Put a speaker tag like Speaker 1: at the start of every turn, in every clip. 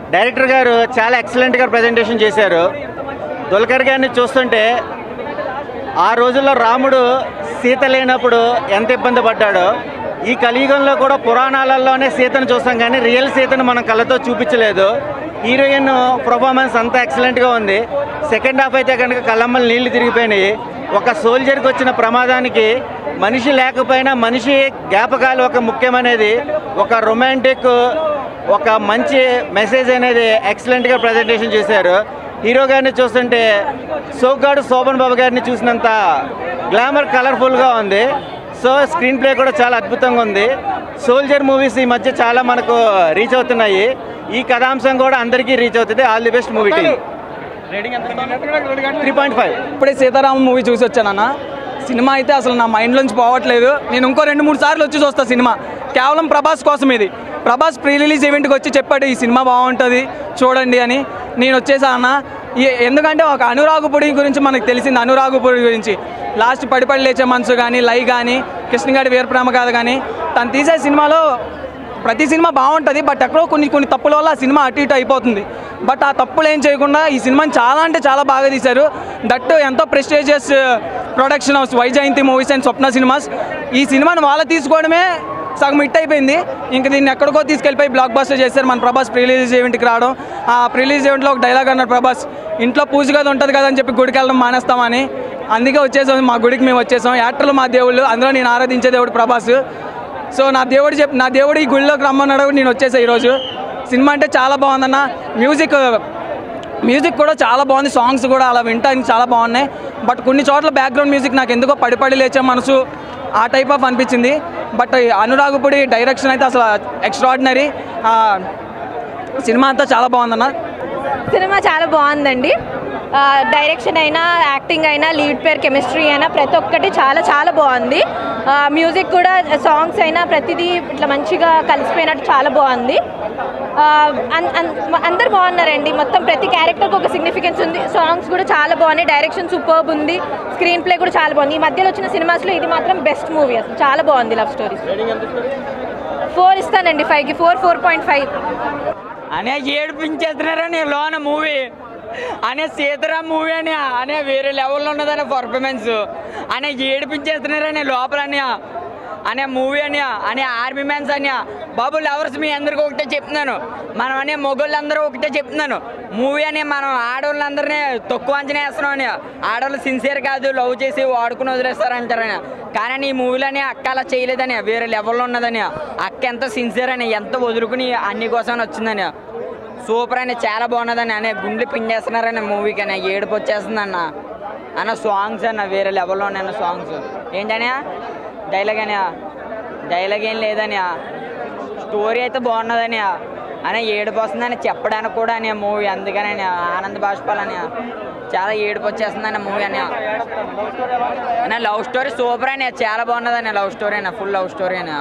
Speaker 1: director గారు చాలా ఎక్సలెంట్గా ప్రజెంటేషన్ చేశారు దుల్కర్ గారిని చూస్తుంటే ఆ రోజుల్లో రాముడు సీత లేనప్పుడు ఎంత ఇబ్బంది పడ్డాడో ఈ కలియుగంలో కూడా పురాణాలలోనే సీతను చూస్తాం కానీ రియల్ సీతను మనం కళ్ళతో చూపించలేదు హీరోయిన్ పర్ఫార్మెన్స్ అంతా ఎక్సలెంట్గా ఉంది సెకండ్ హాఫ్ అయితే కనుక కళ్ళమ్మలు నీళ్లు తిరిగిపోయినాయి ఒక సోల్జర్కి వచ్చిన ప్రమాదానికి మనిషి లేకపోయినా మనిషి జ్ఞాపకాలు ఒక ముఖ్యమనేది ఒక రొమాంటిక్ ఒక మంచి మెసేజ్ అనేది ఎక్సలెంట్గా ప్రజెంటేషన్ చేశారు హీరో గారిని చూస్తుంటే సోగ్గాడు శోభన్ బాబు గారిని చూసినంత గ్లామర్ కలర్ఫుల్గా ఉంది సో స్క్రీన్ ప్లే కూడా చాలా అద్భుతంగా ఉంది సోల్జర్ మూవీస్ ఈ మధ్య చాలా మనకు రీచ్ అవుతున్నాయి ఈ కథాంశం కూడా అందరికీ రీచ్ అవుతుంది all the best movie team three point five
Speaker 2: ఇప్పుడే సీతారామ మూవీ చూసి వచ్చానన్న సినిమా అయితే అసలు నా మైండ్లోంచి పోవట్లేదు నేను ఇంకో రెండు మూడు సార్లు వచ్చి చూస్తా సినిమా కేవలం ప్రభాస్ కోసం ఇది ప్రభాస్ ప్రీ రిలీజ్ ఈవెంట్కి వచ్చి చెప్పాడు ఈ సినిమా బాగుంటుంది చూడండి అని నేను వచ్చేసా అన్న ఈ- ఎందుకంటే ఒక అనురాగుపుడి గురించి మనకు తెలిసింది అనురాగుపుడి గురించి లాస్ట్ పడిపడి లేచే మనసు కానీ లై కానీ కృష్ణగాడి వీరప్రేమ కాదు కానీ తను తీసే సినిమాలో ప్రతి సినిమా బాగుంటుంది బట్ ఎక్కడో కొన్ని కొన్ని తప్పుల వల్ల ఆ సినిమా అటు ఇటు అయిపోతుంది బట్ ఆ తప్పులు ఏం చేయకుండా ఈ సినిమాని చాలా అంటే చాలా బాగా తీశారు దట్ ఎంతో prestigious production house Vyjayanthi movies and Swapna cinemas ఈ సినిమాని వాళ్ళ తీసుకోవడమే సగం హిట్ అయిపోయింది ఇంక దీన్ని ఎక్కడికో తీసుకెళ్ళిపోయి బ్లాక్ బస్టర్ చేశారు మన ప్రభాస్ ప్రిలీజ్ ఈవెంట్కి రావడం ఆ ప్రిలీజ్ ఈవెంట్లో ఒక డైలాగ్ అన్నాడు ప్రభాస్ ఇంట్లో పూజ గది ఉంటుంది కదా అని చెప్పి గుడికి వెళ్ళడం మానేస్తామని అందుకే వచ్చేసాం మా గుడికి మేము వచ్చేసాం యాక్టర్లు మా దేవుళ్ళు అందులో నేను ఆరాధించే దేవుడు ప్రభాస్ సో నా దేవుడు చెప్ నా దేవుడు ఈ గుడిలోకి రమ్మన్నాడు నేను వచ్చేసా ఈరోజు సినిమా అంటే చాలా బాగుందన్న మ్యూజిక్ మ్యూజిక్ కూడా చాలా బాగుంది సాంగ్స్ కూడా అలా వింటానికి చాలా బాగున్నాయి బట్ కొన్ని చోట్ల బ్యాక్గ్రౌండ్ మ్యూజిక్ నాకు ఎందుకో పడి పడి లేచే మనసు ఆ టైప్ ఆఫ్ అనిపించింది బట్ అనురాగుపుడి డైరెక్షన్ అయితే అసలు ఎక్స్ట్రాడినరీ సినిమా అంతా చాలా బాగుందన్న
Speaker 3: సినిమా చాలా బాగుందండి ఆ, డైరెక్షన్ అయినా యాక్టింగ్ అయినా లీడ్ పేర్ కెమిస్ట్రీ అయినా ప్రతి ఒక్కటి చాలా చాలా బాగుంది ఆ, మ్యూజిక్ కూడా సాంగ్స్ అయినా ప్రతిదీ ఇట్లా మంచిగా కలిసిపోయినట్టు చాలా బాగుంది ఆ, అన్- అన్- అందరు బాగున్నారండి మొత్తం ప్రతి క్యారెక్టర్కి ఒక సిగ్నిఫికెన్స్ ఉంది సాంగ్స్ కూడా చాలా బాగున్నాయి డైరెక్షన్ సూపర్బ్ ఉంది స్క్రీన్ ప్లే కూడా చాలా బాగుంది ఈ మధ్యలో వచ్చిన సినిమాస్లో ఇది మాత్రం బెస్ట్ మూవీ అసలు చాలా బాగుంది లవ్ స్టోరీ ఫోర్ ఇస్తానండి ఫైవ్కి ఫోర్ ఫోర్ పాయింట్ ఫైవ్
Speaker 4: అనే ఏడిపించేస్తున్నారని లోన మూవీ అనే సీతారాం మూవీ అని అనే వేరే లెవెల్లో ఉన్నదనే పర్ఫార్మెన్స్ అనే ఏడిపించేస్తున్నారని లోపలని అనే మూవీ అని అనే ఆర్మీ మ్యాన్స్ అని బాబు లవర్స్ మీ అందరికీ ఒకటే చెప్తున్నాను మనం అనే మొగోళ్ళందరూ ఒకటే చెప్తున్నాను మూవీ అని మనం ఆడవాళ్ళందరినీ తక్కువ అంచనా వేస్తున్నాం అని ఆడవాళ్ళు సిన్సియర్ కాదు లవ్ చేసి వాడుకుని వదిలేస్తారంటారని కానీ ఈ మూవీలోని అక్క అలా చేయలేదని వేరే లెవెల్లో ఉన్నదని అక్క ఎంత సిన్సియర్ అని ఎంత వదులుకుని అన్ని కోసం వచ్చిందని సూపర్ అని చాలా బాగున్నదని అనే గుండెలు పిండేస్తున్నారని మూవీకి అని ఏడుపు వచ్చేస్తుంది అన్న అన్న సాంగ్స్ అన్న వేరే లెవెల్లో ఉన్నాయన్న సాంగ్స్ ఏంటనే డైలాగ్ అని డైలాగ్ ఏం లేదని స్టోరీ అయితే బాగున్నదని అని ఏడుపు వస్తుందని చెప్పడానికి కూడా అని మూవీ అందుకని ఆనంద బాష్పాలని చాలా ఏడుపు వచ్చేస్తుందని మూవీ అని అన్న లవ్ స్టోరీ సూపర్ అని చాలా బాగున్నదని లవ్ స్టోరీ అని ఫుల్ లవ్ స్టోరీ అని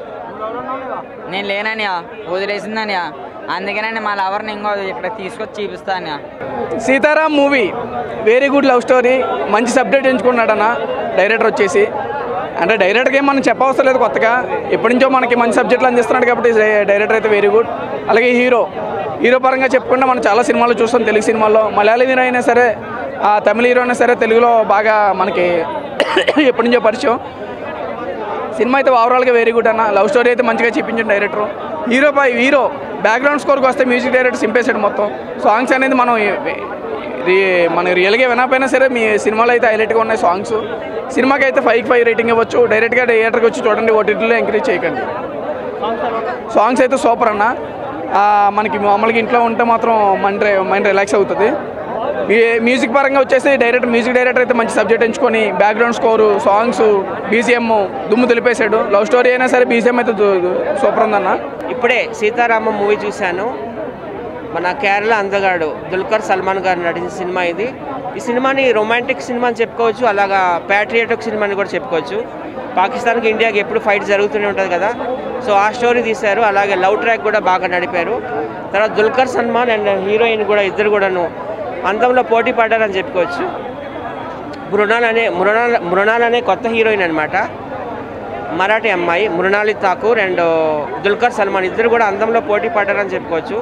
Speaker 4: నేను లేనని వదిలేసిందని అందుకనే మా లవర్ని ఇంకో ఇక్కడ తీసుకొచ్చి చూపిస్తాను
Speaker 2: Sitaram movie very good love story మంచి సబ్జెక్ట్ ఎంచుకున్నాడన్న డైరెక్టర్ వచ్చేసి అంటే డైరెక్టర్కి ఏం మనం చెప్పవసరం లేదు కొత్తగా ఎప్పటి నుంచో మనకి మంచి సబ్జెక్టులు అందిస్తున్నాడు కాబట్టి డైరెక్టర్ అయితే వెరీ గుడ్ అలాగే హీరో హీరో పరంగా చెప్పుకుంటే మనం చాలా సినిమాలు చూస్తాం తెలుగు సినిమాల్లో మలయాళ హీరో అయినా సరే ఆ తమిళ హీరో అయినా సరే తెలుగులో బాగా మనకి ఎప్పటి నుంచో పరిచయం సినిమా అయితే ఓవరాల్గా వెరీ గుడ్ అన్న లవ్ స్టోరీ అయితే మంచిగా చూపించిన డైరెక్టర్ హీరో పై హీరో బ్యాక్గ్రౌండ్ స్కోర్కి వస్తే మ్యూజిక్ డైరెక్టర్ సింపేసాడు మొత్తం సాంగ్స్ అనేది మనం రి- మనం రియల్గా వినకపోయినా సరే మీ సినిమాలో అయితే హైలైట్గా ఉన్నాయి సాంగ్స్ సినిమాకి అయితే ఫైవ్ ఫైవ్ రేటింగ్ ఇవ్వచ్చు డైరెక్ట్గా థియేటర్కి వచ్చి చూడండి ఓటీటీలో ఎంకరేజ్ చేయకండి సాంగ్స్ అయితే సూపర్ అన్న ఆ, మనకి మామూలుగా ఇంట్లో ఉంటే మాత్రం మైండ్ రి- మైండ్ రిలాక్స్ అవుతుంది మీ- మ్యూజిక్ పరంగా వచ్చేసి డైరెక్ట్ మ్యూజిక్ డైరెక్టర్ అయితే మంచి సబ్జెక్ట్ ఎంచుకొని బ్యాక్గ్రౌండ్ స్కోరు సాంగ్స్ బీజిఎం దుమ్ము తెలిపేశాడు లవ్ స్టోరీ అయినా సరే బీజిఎం అయితే దు- దు- సూపర్ ఉందన్న
Speaker 5: ఇప్పుడే సీతారామ మూవీ చూశాను మన కేరళ అందగాడు దుల్కర్ సల్మాన్ గారు నటించిన సినిమా ఇది ఈ సినిమాని రొమాంటిక్ సినిమా అని చెప్పుకోవచ్చు అలాగా ప్యాట్రియాటిక్ సినిమా అని కూడా చెప్పుకోవచ్చు పాకిస్తాన్కి ఇండియాకి ఎప్పుడు ఫైట్ జరుగుతూనే ఉంటుంది కదా సో ఆ స్టోరీ తీశారు అలాగే లవ్ ట్రాక్ కూడా బాగా నడిపారు తర్వాత దుల్కర్ సల్మాన్ అండ్ హీరోయిన్ కూడా ఇద్దరు కూడాను అందంలో పోటీ పడ్డారని చెప్పుకోవచ్చు మృణాల్ అనే మృణాల్ మృణాల్ అనే కొత్త హీరోయిన్ అనమాట మరాఠీ అమ్మాయి మృణాలి ఠాకూర్ అండ్ దుల్కర్ సల్మాన్ ఇద్దరు కూడా అందంలో పోటీ పడ్డారని చెప్పుకోవచ్చు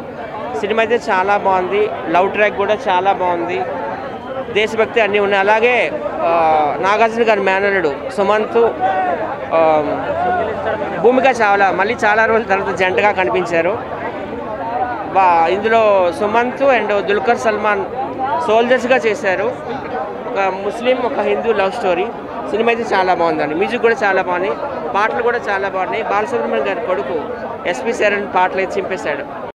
Speaker 5: సినిమా అయితే చాలా బాగుంది లవ్ ట్రాక్ కూడా చాలా బాగుంది దేశభక్తి అన్నీ ఉన్నాయి అలాగే ఆ, నాగార్జున గారి మేనరుడు సుమంత్ ఆ, భూమిక చాలా మళ్ళీ చాలా రోజుల తర్వాత జంటగా కనిపించారు బా ఇందులో సుమంత్ అండ్ దుల్కర్ సల్మాన్ సోల్జర్స్గా చేశారు ఒక ముస్లిం ఒక హిందూ లవ్ స్టోరీ సినిమా అయితే చాలా బాగుందండి మ్యూజిక్ కూడా చాలా బాగుంది పాటలు కూడా చాలా బాగున్నాయి బాలసుబ్రహ్మణ్యం గారి కొడుకు ఎస్పి శరణ్ పాటలు అయితే చింపేశాడు